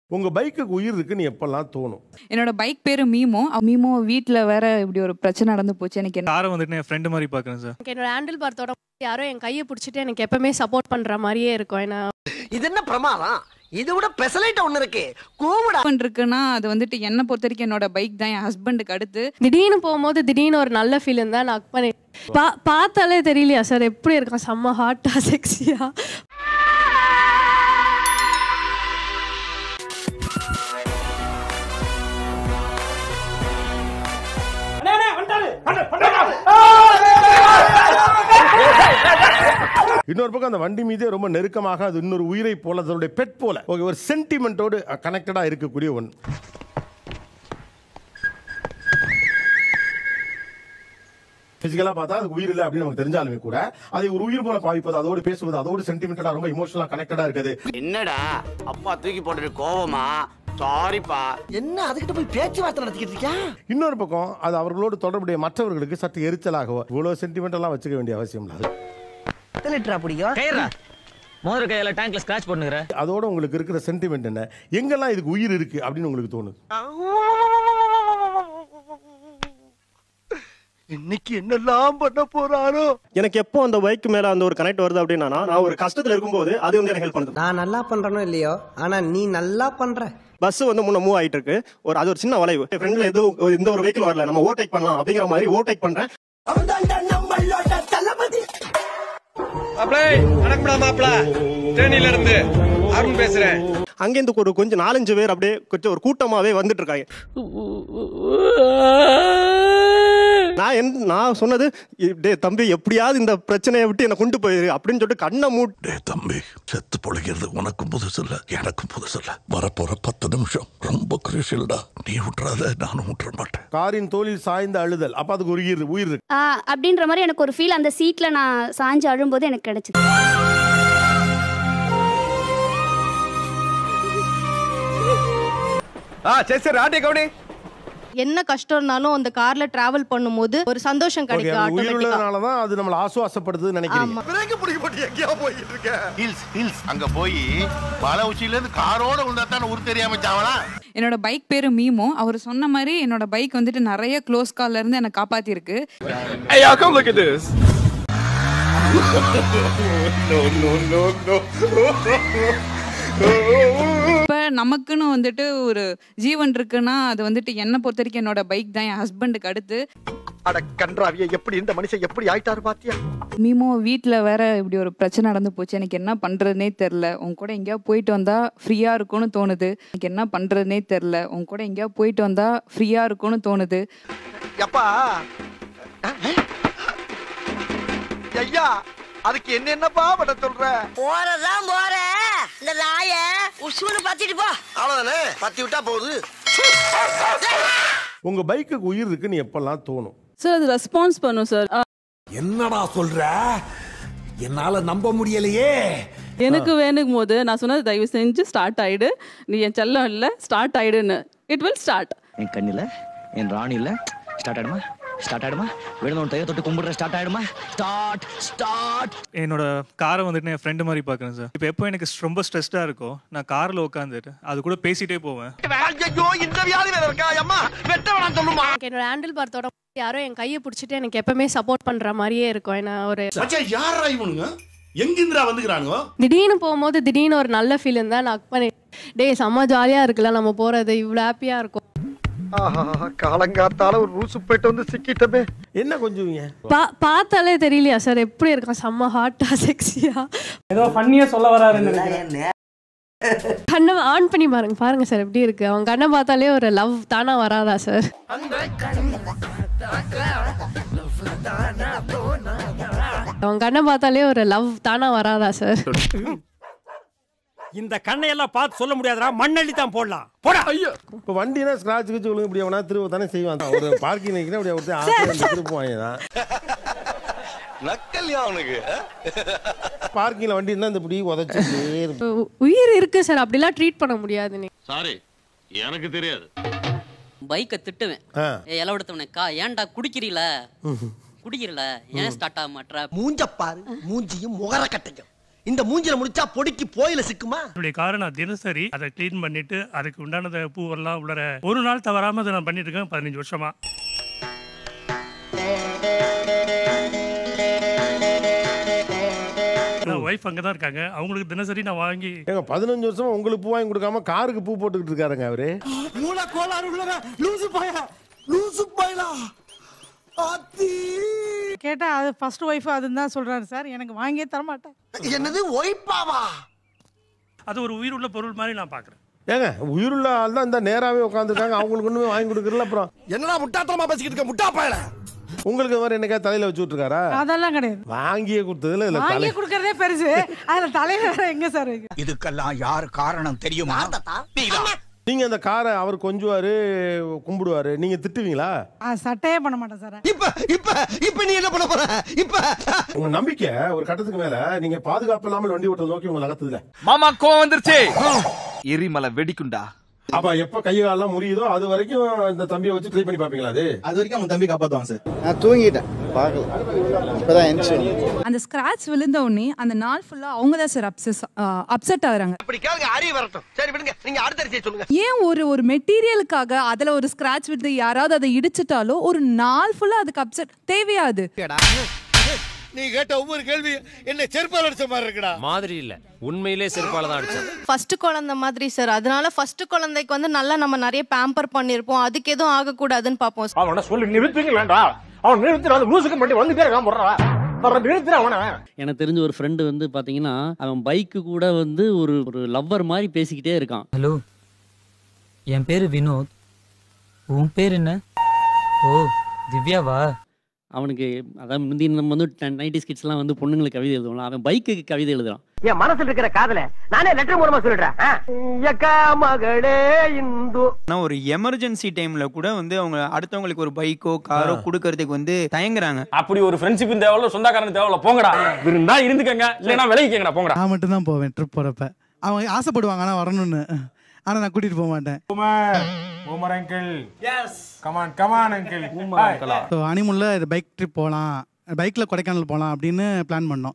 உங்க பைக்குக்கு உயிர் இருக்குன்னு எப்பெல்லாம் தோணும் என்னோட பைக் பேரு மீமோ மீமோ வீட்டில் வேற இப்படி ஒரு பிரச்சனை நடந்து போச்சு எனக்கு என்ன காரை வந்துட்டு என் ஃப்ரெண்டு மாதிரி பார்க்குறேன் சார் எனக்கு என்னோட ஹேண்டில் பார் தொட யாரோ என் கையை பிடிச்சிட்டு எனக்கு எப்பவுமே சப்போர்ட் பண்ற மாதிரியே இருக்கும் ஏன்னா இது என்ன பிரமாதம் இது விட பெசலைட் ஒண்ணு இருக்கு கூவிடா இருக்குன்னா அது வந்துட்டு என்னை பொறுத்த வரைக்கும் என்னோட பைக் தான் என் ஹஸ்பண்டுக்கு அடுத்து திடீர்னு போகும்போது திடீர்னு ஒரு நல்ல ஃபீல் இருந்தா நான் பண்ணி பா பார்த்தாலே தெரியலையா சார் எப்படி இருக்கான் செம்ம ஹாட்டா செக்ஸியா இன்னொரு பக்கம் அந்த வண்டி மீதே ரொம்ப நெருக்கமாக அது இன்னொரு உயிரை போல அதனுடைய பெட் போல ஓகே ஒரு சென்டிமெண்டோடு கனெக்டடா இருக்கக்கூடிய ஒன்று பிசிக்கலா பார்த்தா அது உயிர் இல்லை அப்படின்னு நமக்கு தெரிஞ்சாலுமே கூட அதை ஒரு உயிர் போல பாவிப்பது அதோடு பேசுவது அதோடு சென்டிமெண்டா ரொம்ப இமோஷனலா கனெக்டடா இருக்குது என்னடா அப்பா தூக்கி போட்டுட்டு கோவமா சாரிப்பா என்ன அதுகிட்ட போய் பேச்சுவார்த்தை நடத்திக்கிட்டு இருக்கியா இன்னொரு பக்கம் அது அவர்களோடு தொடர்புடைய மற்றவர்களுக்கு சற்று எரிச்சலாகவோ இவ்வளவு சென்டிமெண்டெல்லாம் வச்சுக்க வேண்டிய அவசியம் இல்லை எத்தனை லிட்டரா பிடிக்கும் கையறா மோதிர கையில டேங்க்ல ஸ்கிராச் பண்ணுகிற அதோட உங்களுக்கு இருக்கிற சென்டிமெண்ட் என்ன எங்கெல்லாம் இதுக்கு உயிர் இருக்கு அப்படின்னு உங்களுக்கு தோணுது இன்னைக்கு என்னெல்லாம் பண்ண போறாரோ எனக்கு எப்போ அந்த பைக் மேல அந்த ஒரு கனெக்ட் வருது அப்படின்னா நான் ஒரு கஷ்டத்துல இருக்கும்போது அது வந்து எனக்கு ஹெல்ப் பண்ணுது நான் நல்லா பண்றனோ இல்லையோ ஆனா நீ நல்லா பண்ற பஸ் வந்து முன்ன மூவ் ஆயிட்டு இருக்கு ஒரு அது ஒரு சின்ன வளைவு ஃப்ரெண்ட்ல எதுவும் எந்த ஒரு வெஹிக்கிள் வரல நம்ம ஓவர்டேக் பண்ணலாம் அப்படிங்கிற மாதிரி ஓவர்டேக் பண்றேன் அங்கேருந்து ஒரு கொஞ்சம் நாலஞ்சு பேர் அப்படியே கொஞ்சம் ஒரு கூட்டமாவே வந்துட்டு இருக்காங்க நான் என் நான் சொன்னது டே தம்பி எப்படியாவது இந்த பிரச்சனையை விட்டு என்னை கொண்டு போயிரு அப்படின்னு சொல்லிட்டு கண்ணை மூட் டேய் தம்பி செத்து பொழைக்கிறது உனக்கும் புதுசு இல்ல எனக்கும் புதுசு இல்ல வரப்போற பத்து நிமிஷம் ரொம்ப குரூஷியல்டா நீ விட்டுறாத நானும் விட்டுற மாட்டேன் காரின் தோளில் சாய்ந்த அழுதல் அப்ப அதுக்கு ஒரு உயிர் உயிர் இருக்கு ஆ, அப்படின்ற மாதிரி எனக்கு ஒரு ஃபீல் அந்த சீட்ல நான் சாஞ்சு அழும்போது எனக்கு கிடைச்சது என்ன கஷ்டம் இருந்தாலும் அந்த கார்ல டிராவல் பண்ணும்போது ஒரு சந்தோஷம் ஓகே கிடைக்கும் அது உயிர் ஆட்டோமேட்டிக்கா உள்ளதுனால தான் அது நம்மளை ஆசுவாசப்படுதுன்னு நினைக்கிறீங்க பிரேக்க பிடிக்க போட்டு எங்கேயா போயிட்டு இருக்க ஹில்ஸ் ஹில்ஸ் அங்க போய் மலை உச்சியில இருந்து காரோட விழுந்தா தான் ஊர் தெரியாம சாவலா என்னோட பைக் பேரு மீமோ அவர் சொன்ன மாதிரி என்னோட பைக் வந்துட்டு நிறைய க்ளோஸ் கால்ல இருந்து என்னை காப்பாத்திருக்கு இப்ப நமக்குன்னு வந்துட்டு ஒரு ஜீவன் இருக்குன்னா அது வந்துட்டு என்னை பொறுத்த வரைக்கும் என்னோட பைக் தான் என் ஹஸ்பண்டுக்கு அடுத்து அட கன்றாவிய எப்படி இந்த மனுஷன் எப்படி ஆயிட்டாரு பாத்தியா மீமோ வீட்டில் வேற இப்படி ஒரு பிரச்சனை நடந்து போச்சு எனக்கு என்ன பண்றதுனே தெரில உன் கூட எங்கேயாவது போயிட்டு வந்தா ஃப்ரீயா இருக்கும்னு தோணுது எனக்கு என்ன பண்றதுனே தெரில உன் கூட எங்கேயாவது போயிட்டு வந்தா ஃப்ரீயா இருக்கும்னு தோணுது எப்பா ஐயா அதுக்கு என்ன என்னப்பா பண்ண சொல்ற போறதான் போற இந்த நாய உசுன்னு பத்திட்டு போ அவ்வளவுதானே பத்தி விட்டா போகுது உங்க பைக்குக்கு உயிர் இருக்குன்னு எப்பெல்லாம் தோணும் சார் அது ரெஸ்பான்ஸ் பண்ணும் சார் என்னடா சொல்ற என்னால நம்ப முடியலையே எனக்கு வேணுக்கும் போது நான் சொன்னது தயவு செஞ்சு ஸ்டார்ட் ஆயிடு நீ என் செல்லம் இல்லை ஸ்டார்ட் ஆயிடுன்னு இட் வில் ஸ்டார்ட் என் கண்ணில என் ராணில ஸ்டார்ட் ஆயிடுமா ஸ்டார்ட் ஆயிடுமா விழுந்தவன் தைய தொட்டு கும்பிடுற ஸ்டார்ட் ஆயிடுமா ஸ்டார்ட் ஸ்டார்ட் என்னோட காரை வந்துட்டு என் ஃப்ரெண்டு மாதிரி பார்க்குறேன் சார் இப்போ எப்போ எனக்கு ரொம்ப ஸ்ட்ரெஸ்டாக இருக்கோ நான் காரில் உட்காந்துட்டு அது கூட பேசிட்டே போவேன் ஐயோ இந்த வியாதி வேற இருக்கா அம்மா வெட்ட வேணாம் சொல்லுமா எனக்கு என்னோட ஹேண்டில் பார் தொட யாரோ என் கையை பிடிச்சிட்டு எனக்கு எப்பவுமே சப்போர்ட் பண்ற மாதிரியே இருக்கும் ஏன்னா ஒரு மச்சான் யாரா இவனுங்க எங்கிந்திரா வந்துக்கிறானுங்க திடீர்னு போகும்போது திடீர்னு ஒரு நல்ல ஃபீல் இருந்தா நான் பண்ணி டேய் செம்ம ஜாலியா இருக்குல்ல நம்ம போறது இவ்வளவு ஹாப்பியா இருக்கும் ஆஹா காலங்காத்தால ஒரு ரூசு போயிட்டு வந்து சிக்கிட்டமே என்ன கொஞ்சம் பா பார்த்தாலே தெரியலையா சார் எப்படி இருக்கான் செம்ம ஹாட்டா செக்ஸியா ஏதோ ஃபன்னியா சொல்ல வராருன்னு கண்ணை ஆன் பண்ணி பாருங்க பாருங்க சார் எப்படி இருக்கு அவன் கண்ணை பார்த்தாலே ஒரு லவ் தானா வராதா சார் அவன் கண்ணை பார்த்தாலே ஒரு லவ் தானா வராதா சார் இந்த கண்ணை எல்லாம் பார்த்து சொல்ல முடியாதுடா மண்ணள்ளி தான் போடலாம் போடா ஐயோ இப்போ வண்டினா ஸ்கிராட்ச் கிச்சு விழுந்து இப்படி அவனா திரும்ப தானே செய்வான் ஒரு பார்க்கிங் நிற்கிறேன் அப்படி ஒருத்தர் ஆசை திருப்புவாங்க தான் நக்கல்யா அவனுக்கு பார்க்கிங்ல வண்டி இருந்தா இந்த இப்படி உதச்சிட்டே இருக்கும் உ- உயிர் இருக்கு சார் அப்படிலாம் ட்ரீட் பண்ண முடியாது நீ சாரி எனக்கு தெரியாது பைக்கை திட்டுவேன் ஆ. ஏ இலவெடுத்தவனக்கா ஏன்டா குடிக்கிறீல குடிக்கிறீல ஏன் ஸ்டார்ட் ஆக மாட்ற மூஞ்ச பாரு மூஞ்சியும் முகர கட்டையும் இந்த மூஞ்சில முடிச்சா பொடிக்கு போயில சிக்குமா என்னுடைய காரை நான் தினசரி அதை க்ளீன் பண்ணிட்டு அதுக்கு உண்டானத பூவெல்லாம் உள்ளர ஒரு நாள் தவறாம அதை நான் பண்ணிட்டு இருக்கேன் பதினஞ்சு வருஷமா ஒய்ஃப் அங்கே தான் இருக்காங்க அவங்களுக்கு தினசரி நான் வாங்கி ஏங்க பதினஞ்சு வருஷமா உங்களுக்கு பூ வாங்கி கொடுக்காம காருக்கு பூ போட்டுக்கிட்டு இருக்காருங்க அவரு மூல கோளாறு உள்ளவ லூசு பாயா லூசு பாயலா கேட்டா அது ஃபர்ஸ்ட் ஒய்ஃப் அதுன்னு தான் சொல்றாரு சார் எனக்கு வாங்கியே தர மாட்டேன் என்னது ஒய்ப்பாவா அது ஒரு உயிருள்ள பொருள் மாதிரி நான் பார்க்குறேன் ஏங்க உயிருள்ள ஆள் தான் இந்த நேராவே உட்காந்துருக்காங்க அவங்களுக்கு ஒண்ணுமே வாங்கி கொடுக்கறல அப்புறம் என்னடா முட்டாத்தனமா பேசிக்கிட்டு இருக்க முட்டா பாயல உங்களுக்கு இந்த மாதிரி என்னைக்கா தலையில வச்சு விட்டுருக்காரா அதெல்லாம் கிடையாது வாங்கியே கொடுத்ததுல இல்ல வாங்கி தலை கொடுக்கறதே பெருசு அதுல தலையில வேற எங்க சார் இருக்கு இதுக்கெல்லாம் யார் காரணம் தெரியுமா நீங்க அந்த காரை அவர் கொஞ்சுவாரு கும்பிடுவாரு நீங்க திட்டுவீங்களா ஆ, சட்டையே பண்ண மாட்டேன் சார் இப்ப இப்ப இப்ப நீ என்ன பண்ண போற இப்ப உங்க நம்பிக்கை ஒரு கட்டத்துக்கு மேல நீங்க பாதுகாப்பு இல்லாமல் வண்டி ஓட்ட நோக்கி உங்களை நகர்த்துதுல மாமா கோவம் வந்துருச்சு எரிமலை வெடிக்குண்டா அப்ப எப்ப கை காலெல்லாம் முறியுதோ அது வரைக்கும் இந்த தம்பியை வச்சு ட்ரை பண்ணி பாப்பீங்களா அது அது வரைக்கும் அவன் தம்பி காப்பாத்துவான் சார் நான் தூங்கிட்டேன் பார்க்கல இப்பதான் எந்திரிச்சு அந்த ஸ்கிராட்ச் விழுந்த உடனே அந்த நாள் ஃபுல்லா அவங்க தான் சார் அப்சஸ் அப்செட் ஆகுறாங்க அப்படி கேளுங்க அறிவு வரட்டும் சரி விடுங்க நீங்க அடுத்த அரிசியை சொல்லுங்க ஏன் ஒரு ஒரு மெட்டீரியலுக்காக அதுல ஒரு ஸ்கிராட்ச் விழுந்து யாராவது அதை இடிச்சிட்டாலோ ஒரு நாள் ஃபுல்லா அதுக்கு அப்செட் தேவையாது நீ கேட்ட ஒவ்வொரு கேள்வி என்ன செருப்பால் அடிச்ச மாதிரி இருக்குடா மாதிரி இல்ல உண்மையிலே செருப்பால தான் அடிச்சேன் ஃபர்ஸ்ட் குழந்தை மாதிரி சார் அதனால ஃபர்ஸ்ட் குழந்தைக்கு வந்து நல்லா நம்ம நிறைய பேம்பர் பண்ணிருப்போம் அதுக்கு எதுவும் ஆகக்கூடாதுன்னு பார்ப்போம் அவன சொல்லி நிறுத்துங்களேன்டா அவன் நிறுத்துறான் அந்த லூசுக்கு மட்டும் வந்துட்டே இருக்கான் போடுறான் நிறுத்துற அவன எனக்கு தெரிஞ்ச ஒரு ஃப்ரெண்டு வந்து பாத்தீங்கன்னா அவன் பைக்கு கூட வந்து ஒரு ஒரு லவ்வர் மாதிரி பேசிக்கிட்டே இருக்கான் ஹலோ என் பேரு வினோத் உன் பேர் என்ன ஓ திவ்யாவா அவனுக்கு அதாவது முந்தி நம்ம வந்து நைன்டி ஸ்கிட்ஸ்லாம் வந்து பொண்ணுங்களுக்கு கவிதை எழுதுவோம் அவன் பைக்குக்கு கவிதை எழுதுறான் என் மனசுல இருக்கிற காதல நானே லெட்டர் மூலமா சொல்லிடுறேன் ஆ? எக்கா மகளே இந்து ஆனா ஒரு எமர்ஜென்சி டைம்ல கூட வந்து அவங்க அடுத்தவங்களுக்கு ஒரு பைக்கோ காரோ கொடுக்கறதுக்கு வந்து தயங்குறாங்க அப்படி ஒரு ஃப்ரெண்ட்ஷிப் தேவையில்ல சொந்தக்காரன் தேவையில்ல போங்கடா இருந்தா இருந்துக்கங்க இல்லைன்னா விலகிக்கங்கடா போங்கடா நான் மட்டும் தான் போவேன் ட்ரிப் போறப்ப அவங்க ஆசைப்படுவாங்க ஆனா வரணும்னு ஆனா நான் கூட்டிட்டு போக மாட்டேன் boomer uncle yes come on come on uncle so அனிமுல்ல பைக் ட்ரிப் போகலாம் பைக்ல கொடைக்கானல் போகலாம் அப்படின்னு பிளான் பண்ணோம்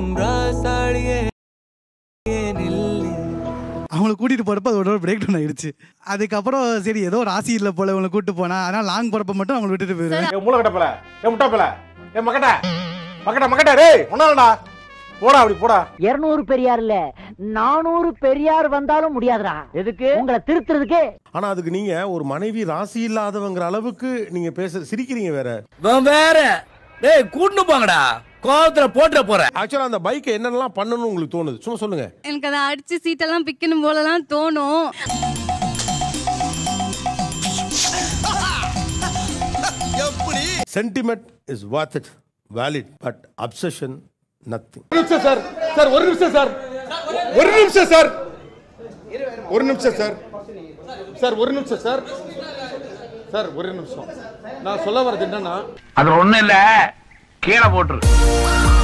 அவங்கள கூட்டிட்டு போறப்ப அது ஒரு பிரேக் டவுன் ஆயிடுச்சு அதுக்கப்புறம் சரி ஏதோ ஒரு ராசி இல்ல போல இவங்களை கூட்டு போனா அதனால லாங் போறப்ப மட்டும் அவங்களை விட்டுட்டு போயிருவேன் ஏ மூளை கட்டப்பல ஏ முட்டாப்பல ஏ மக்கட்ட மக்கட்ட மக்கட்ட டேய் ஒன்னாலடா போடா அப்படி போடா இருநூறு பெரியார் இல்ல நானூறு பெரியார் வந்தாலும் முடியாதுடா எதுக்கு உங்களை திருத்துறதுக்கு ஆனா அதுக்கு நீங்க ஒரு மனைவி ராசி இல்லாதவங்கிற அளவுக்கு நீங்க பேச சிரிக்கிறீங்க வேற வேற டேய் கூட்டு போங்கடா கோவத்துல போட்டுற போற ஆக்சுவலா அந்த பைக்கை என்னென்னலாம் பண்ணணும்னு உங்களுக்கு தோணுது சும்மா சொல்லுங்க எனக்கு அதை அடிச்சு சீட்டெல்லாம் பிக்கணும் போலலாம் தோணும் எப்படி sentiment is what it valid but obsession nothing ஒரு நிமிஷம் சார் சார் ஒரு நிமிஷம் சார் ஒரு நிமிஷம் சார் ஒரு நிமிஷம் சார் சார் ஒரு நிமிஷம் சார் சார் ஒரு நிமிஷம் நான் சொல்ல வர்றது என்னன்னா அது ஒண்ணு இல்ல கீழே போட்டுரு